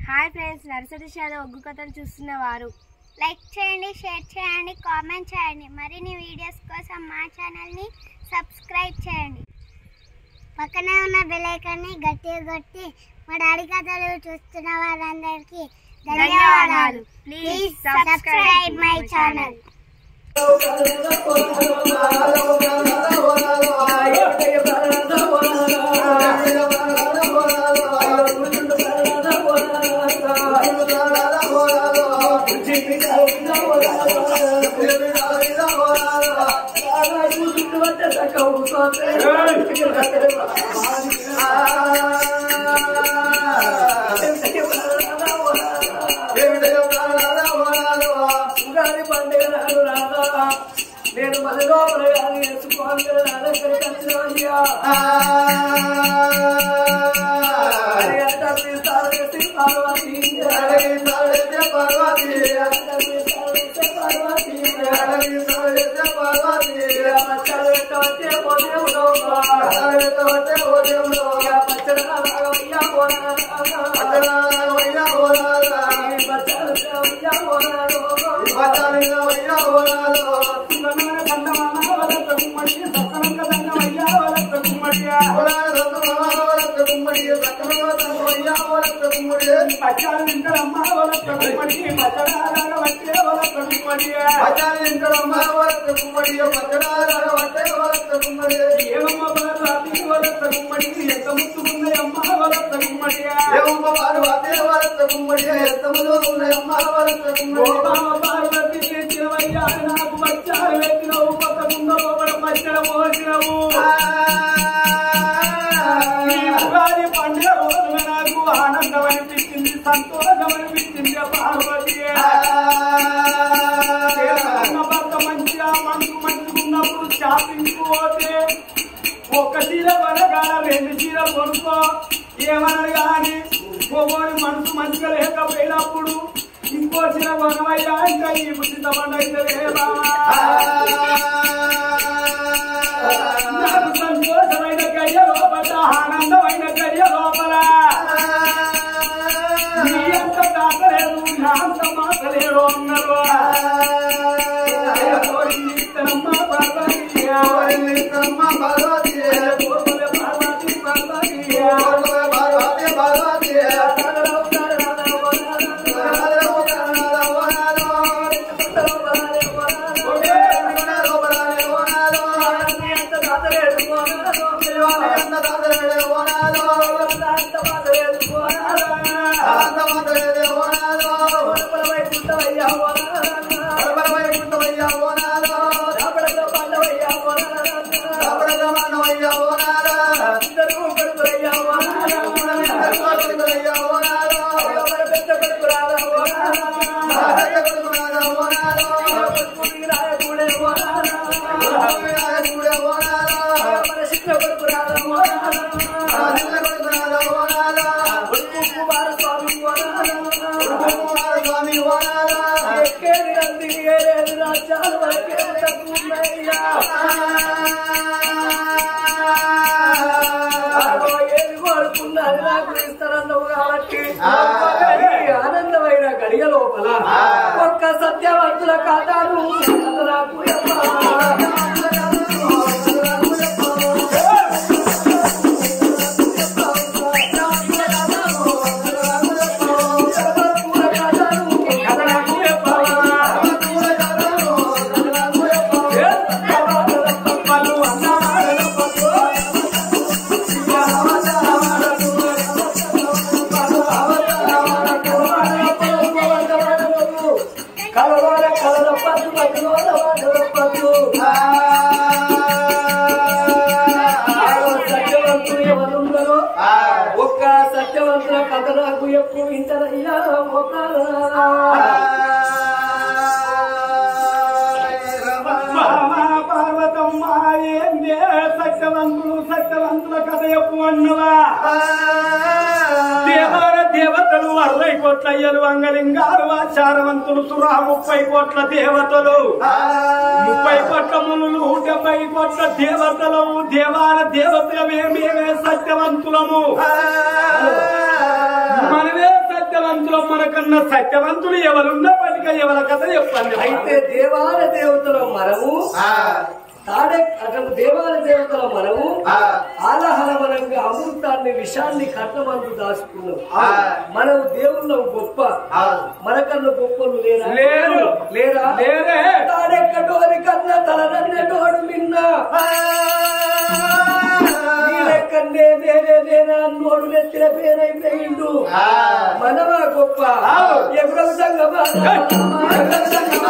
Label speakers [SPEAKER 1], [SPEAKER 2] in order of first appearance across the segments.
[SPEAKER 1] Hi friends nursery షాలో ఒగ్గు కథలు చూస్తున్న వారు
[SPEAKER 2] లైక్ చేయండి షేర్ చేయండి కామెంట్ చేయండి మరిన్ని వీడియోస్ కోసం మా ఛానల్ని సబ్స్క్రైబ్ చేయండి పక్కనే ఉన్న బెల్ ఐకాన్ని గట్టిగా కొట్టి మా డాడీ కథలు చూస్తున్న వారందరికీ ధన్యవాదాలు please subscribe my channel
[SPEAKER 3] Ugadi పండుగ నాడు రాదా నేను మన లోపల కానీ వేసుకోవాలి ఎక్కడికి వచ్చినయ్యా పచ్చాలు తింటారమ్మా వాళ్ళ కుమ్మడి పచ్చడాల వచ్చే వాళ్ళ కుమ్మడి ఏమమ్మ పార్వతి వాళ్ళ కుమ్మడి ఎంత ముట్టుకుంది అమ్మ వాళ్ళ కుమ్మడి గోపాల పార్వతి తెచ్చినవయ్యా నాకు పచ్చాలు పెట్టినవు కొత్త కుంద లోపల పచ్చడ పోసినవు ఈ ఉగాది పండుగ రోజున నాకు ఆనందం అనిపించింది సంతోషం అనిపించింది పార్వతి చేసుకున్న భర్త మంచిగా మనసు మంచుకున్నప్పుడు షాపింగ్ పోతే ఒక చీర కొనగాల రెండు చీర కొనుక్కో ఏమన్నారు కానీ ఒక్కొక్కరి మనసు మంచిగా లేకపోయినప్పుడు ఇంకో చీర కొనవయ్యా ఇంకా ఈ బుద్ధి తప్పండి నాకు సంతోషమైన గయ్య లోపల ఆనందమైన గయ్య లోపల నీ అంత కాకలేదు నా అంత మాకలేడు అన్నారు ఇతనమ్మ పార్వతీయ పూర్వల పార్వతీ పార్వతీయ ఆనందమైన గడియ లోపల ఒక్క సత్యవంతుల కథను నాకు కలవాల కలల పట్టు పట్టు పట్టు సత్యవంతులు ఎవరున్నారో ఒక్క సత్యవంతుల కథ నాకు ఎప్పుడు ఇంతనయ్యా ఒక పార్వతమ్మ ఏందే సత్యవంతులు సత్యవంతుల కథ ఎప్పుడు అన్నవా దేవాల దేవతలు అరవై కోట్ల అయ్యలు అంగలింగాలు ఆచారవంతులు సురా ముప్పై కోట్ల దేవతలు ముప్పై కోట్ల మునులు డెబ్బై కోట్ల దేవతలము దేవాల దేవతలమే మేమే సత్యవంతులము మనమే సత్యవంతులు లోకంలో మనకన్నా సత్యవంతులు ఎవరున్నప్పటికీ ఎవరి కథ చెప్పండి
[SPEAKER 4] అయితే దేవాల దేవతల మనము తాడే అసలు దేవాల దేవతల మనము ఆలహలమనంగా అమృతాన్ని విషాన్ని కట్టమందు దాచుకున్నాం మనం దేవుళ్ళం గొప్ప మనకన్నా గొప్పలు లేరా
[SPEAKER 3] లేరు.
[SPEAKER 4] లేరా
[SPEAKER 3] లేరే.
[SPEAKER 4] తాడెక్కటోని కన్నా తలనన్నటోడు నిన్న నీ లెక్కనే నేనే నేనా నోడు నెత్తిన పేరైపోయిండు మనమా గొప్ప ఎవరవ సంగమా ఎవరవ సంగమా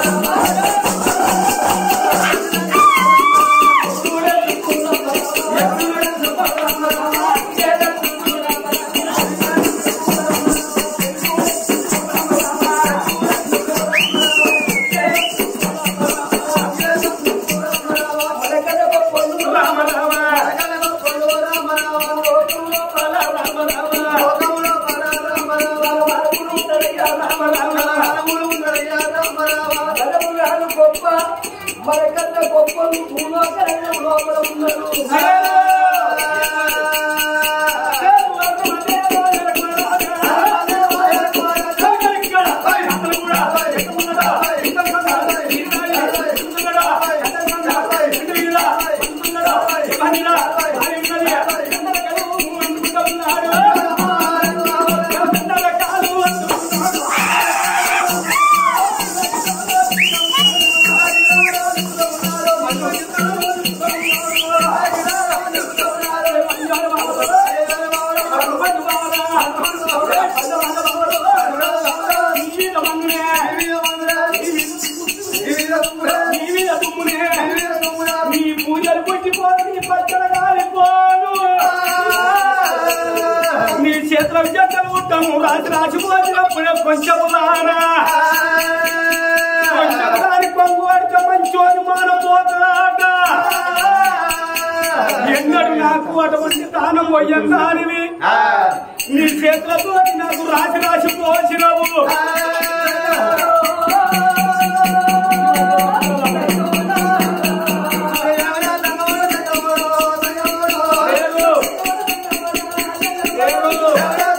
[SPEAKER 4] మనకన్నా గొప్పలు
[SPEAKER 3] రామ రామ
[SPEAKER 4] మనముగాను గొప్ప మనకన్నా గొప్పలు భూలోకరంగం లోపల ఉన్నారు
[SPEAKER 3] నీ పూజలు పుట్టిపోదు నీ పచ్చడ కాలిపోను నీ చేతుల జతలు ఉంటాము రాసి రాసిపోతున్నప్పుడు కొంచెం రానా కొంచెం దాని కొంగు పడితే మంచి అనుమానం పోతుందాట ఎన్నడు నాకు అటువంటి దానం పోయిందానివి నీ చేతులతో నాకు రాసి రాసి పోసినవు లేదు. లేదు.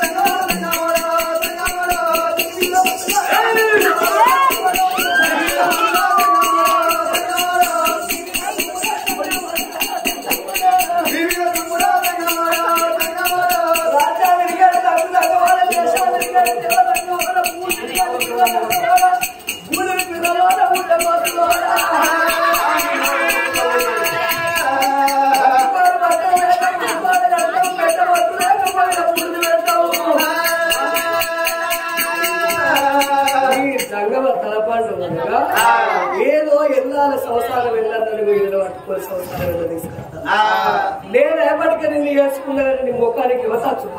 [SPEAKER 4] ఈ సంగమ తలపాటు ఉండగా ఏదో ఎన్నాళ్ళ సంవత్సరాలు వెళ్ళాలని వీళ్ళు పట్టుకొని సంవత్సరాలు వెళ్ళ తీసుకెళ్తాను నేను ఎప్పటికీ నిన్ను చేసుకున్నానని నీ ముఖానికి ఇవ్వచ్చు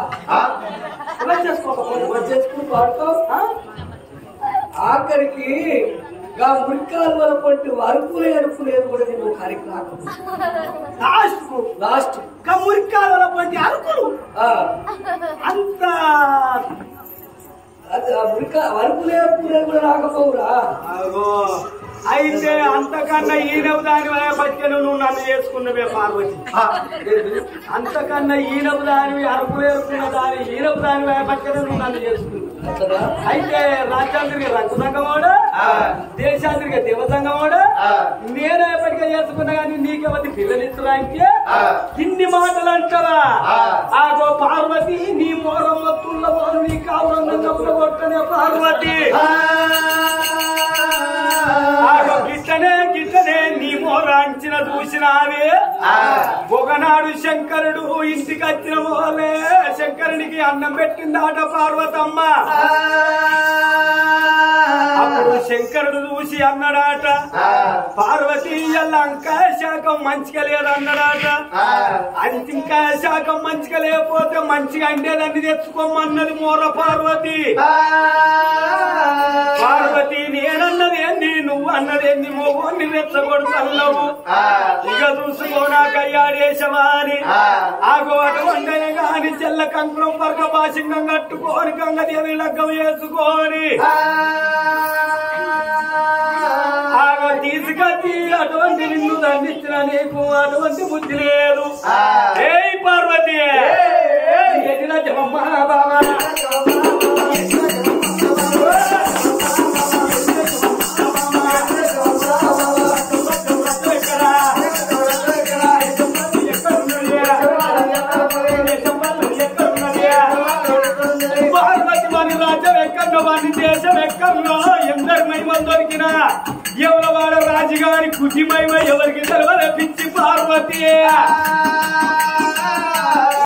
[SPEAKER 4] చేసుకుని పాడుకో ఆఖరికి ఆ మురికాలు వల్ల పట్టి అరుపులే అరుపులేదు కూడా నీ ముఖానికి రాకపోతే
[SPEAKER 3] లాస్ట్
[SPEAKER 4] లాస్ట్
[SPEAKER 3] కమురికాల వంటి అరుకులు అంత
[SPEAKER 4] అది ఆ మురికా అరుపులే అరుపులేదు కూడా రాకపోవురా
[SPEAKER 3] అగో అయితే అంతకన్నా ఈనవు దాని బతికను నువ్వు నన్ను చేసుకున్నవే పార్వతి అంతకన్నా ఈనవు దాని అరుపు వేసుకున్న దాని ఈనవు దాని బతికను నువ్వు నన్ను చేసుకున్నావు
[SPEAKER 4] అట్లనా?
[SPEAKER 3] అయితే రాజ్యాంగరికి రంగు సంఘమోడు దేశాంతరికి దేవ సంఘమోడు నేను ఎప్పటికే చేసుకున్నా కానీ నీకెవరి పిల్లలిస్తురానికి ఇన్ని మాటలు అంటారా ఆగో పార్వతి నీ మోరమ్మ తుల్లవారు నీ కావురంగా కొట్టనే పార్వతి ఆగో గిట్టనే గిట్టనే నీ మోరాంచిన చూసినావే ఒకనాడు శంకరుడు ఇంటికి వచ్చిన మోలే శంకరునికి అన్నం పెట్టిందాట పార్వతమ్మ అప్పుడు శంకరుడు చూసి అన్నాడాట పార్వతి లంక శాఖం మంచిగా లేదన్నాడాట అది ఇంకా శాఖం మంచిగా లేకపోతే మంచిగా అండేదాన్ని తెచ్చుకోమన్నది మోర పార్వతి పార్వతి నేనన్నది ఏంది నువ్వు అన్నది ఏంది మోగోన్ని రెచ్చగొడుతున్నావు ఇక చూసుకో నాకయ్యాడేశవా అని ఆగో అటువంటి గాని చెల్ల కంకురం వర్గ భాషంగం కట్టుకోని గంగదేవి లగ్గం వేసుకొని ఆగో తీసుకొచ్చి అటువంటి నిన్ను దండించిన నీకు అటువంటి బుద్ధి లేదు ఏయ్ పార్వతి ఎదిన జమమ్మ బాబా వాడి దేశం ఎక్కడో ఎందరి మహిమలు దొరికినా ఎవరవాడ రాజుగారి కుటి మహిమ ఎవరికి తెలవద పిచ్చి పార్వతి